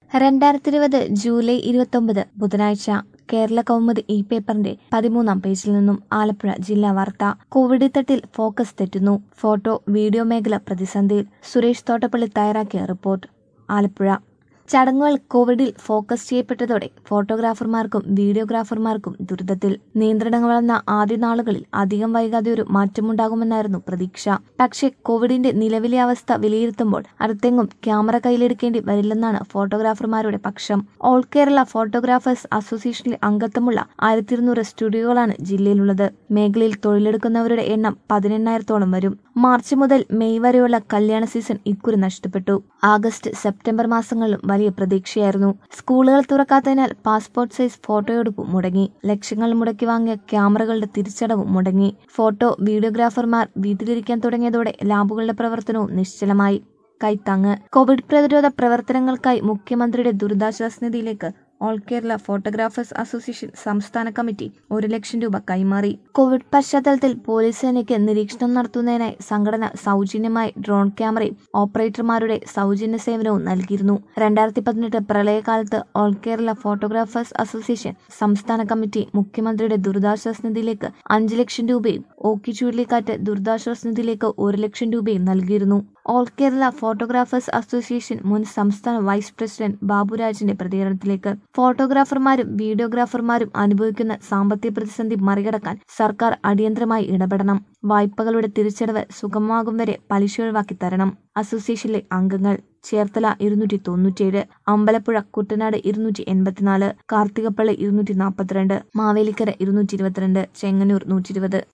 രണ്ടായിരത്തി ഇരുപത് ജൂലൈ ഇരുപത്തൊമ്പത് ബുധനാഴ്ച കേരള കൗമുദി ഈ പേപ്പറിന്റെ പതിമൂന്നാം പേജിൽ നിന്നും ആലപ്പുഴ ജില്ലാ വാർത്ത കോവിഡ് തട്ടിൽ ഫോക്കസ് തെറ്റുന്നു ഫോട്ടോ വീഡിയോ മേഖല പ്രതിസന്ധിയിൽ സുരേഷ് തോട്ടപ്പള്ളി തയ്യാറാക്കിയ റിപ്പോർട്ട് ആലപ്പുഴ ചടങ്ങുകൾ കോവിഡിൽ ഫോക്കസ് ചെയ്യപ്പെട്ടതോടെ ഫോട്ടോഗ്രാഫർമാർക്കും വീഡിയോഗ്രാഫർമാർക്കും ദുരിതത്തിൽ നിയന്ത്രണങ്ങൾ വന്ന ആദ്യ നാളുകളിൽ അധികം വൈകാതെ ഒരു മാറ്റമുണ്ടാകുമെന്നായിരുന്നു പ്രതീക്ഷ പക്ഷേ കോവിഡിന്റെ നിലവിലെ അവസ്ഥ വിലയിരുത്തുമ്പോൾ അടുത്തെങ്ങും ക്യാമറ കയ്യിലെടുക്കേണ്ടി വരില്ലെന്നാണ് ഫോട്ടോഗ്രാഫർമാരുടെ പക്ഷം ഓൾ കേരള ഫോട്ടോഗ്രാഫേഴ്സ് അസോസിയേഷനിൽ അംഗത്വമുള്ള ആയിരത്തി ഇരുന്നൂറ് സ്റ്റുഡിയോകളാണ് ജില്ലയിലുള്ളത് മേഖലയിൽ തൊഴിലെടുക്കുന്നവരുടെ എണ്ണം പതിനെണ്ണായിരത്തോളം വരും മാർച്ച് മുതൽ മെയ് വരെയുള്ള കല്യാണ സീസൺ ഇക്കുറി നഷ്ടപ്പെട്ടു ആഗസ്റ്റ് സെപ്റ്റംബർ മാസങ്ങളിലും വലിയ പ്രതീക്ഷയായിരുന്നു സ്കൂളുകൾ തുറക്കാത്തതിനാൽ പാസ്പോർട്ട് സൈസ് ഫോട്ടോയെടുപ്പും മുടങ്ങി ലക്ഷങ്ങൾ മുടക്കി വാങ്ങിയ ക്യാമറകളുടെ തിരിച്ചടവും മുടങ്ങി ഫോട്ടോ വീഡിയോഗ്രാഫർമാർ വീട്ടിലിരിക്കാൻ തുടങ്ങിയതോടെ ലാബുകളുടെ പ്രവർത്തനവും നിശ്ചലമായി കൈത്താങ്ങ് കോവിഡ് പ്രതിരോധ പ്രവർത്തനങ്ങൾക്കായി മുഖ്യമന്ത്രിയുടെ ദുരിതാശ്വാസ നിധിയിലേക്ക് ഓൾ കേരള ഫോട്ടോഗ്രാഫേഴ്സ് അസോസിയേഷൻ സംസ്ഥാന കമ്മിറ്റി ഒരു ലക്ഷം രൂപ കൈമാറി കോവിഡ് പശ്ചാത്തലത്തിൽ പോലീസ് സേനയ്ക്ക് നിരീക്ഷണം നടത്തുന്നതിനായി സംഘടന സൗജന്യമായി ഡ്രോൺ ക്യാമറയും ഓപ്പറേറ്റർമാരുടെ സൗജന്യ സേവനവും നൽകിയിരുന്നു രണ്ടായിരത്തി പതിനെട്ട് പ്രളയകാലത്ത് ഓൾ കേരള ഫോട്ടോഗ്രാഫേഴ്സ് അസോസിയേഷൻ സംസ്ഥാന കമ്മിറ്റി മുഖ്യമന്ത്രിയുടെ ദുരിതാശ്വാസ നിധിയിലേക്ക് അഞ്ച് ലക്ഷം രൂപയും ഓക്കി ചുഴലിക്കാറ്റ് ദുരിതാശ്വാസ നിധിയിലേക്ക് ഒരു ലക്ഷം രൂപയും നൽകിയിരുന്നു ഓൾ കേരള ഫോട്ടോഗ്രാഫേഴ്സ് അസോസിയേഷൻ മുൻ സംസ്ഥാന വൈസ് പ്രസിഡന്റ് ബാബുരാജിന്റെ പ്രതികരണത്തിലേക്ക് ഫോട്ടോഗ്രാഫർമാരും വീഡിയോഗ്രാഫർമാരും അനുഭവിക്കുന്ന സാമ്പത്തിക പ്രതിസന്ധി മറികടക്കാൻ സർക്കാർ അടിയന്തരമായി ഇടപെടണം വായ്പകളുടെ തിരിച്ചടവ് സുഗമമാകും വരെ പലിശ ഒഴിവാക്കി തരണം അസോസിയേഷനിലെ അംഗങ്ങൾ ചേർത്തല ഇരുന്നൂറ്റി തൊണ്ണൂറ്റിയേഴ് അമ്പലപ്പുഴ കുട്ടനാട് ഇരുന്നൂറ്റി എൺപത്തിനാല് കാർത്തികപ്പള്ളി ഇരുന്നൂറ്റി നാൽപ്പത്തിരണ്ട് മാവേലിക്കര ഇരുന്നൂറ്റി ഇരുപത്തിരണ്ട് ചെങ്ങന്നൂർ നൂറ്റി ഇരുപത്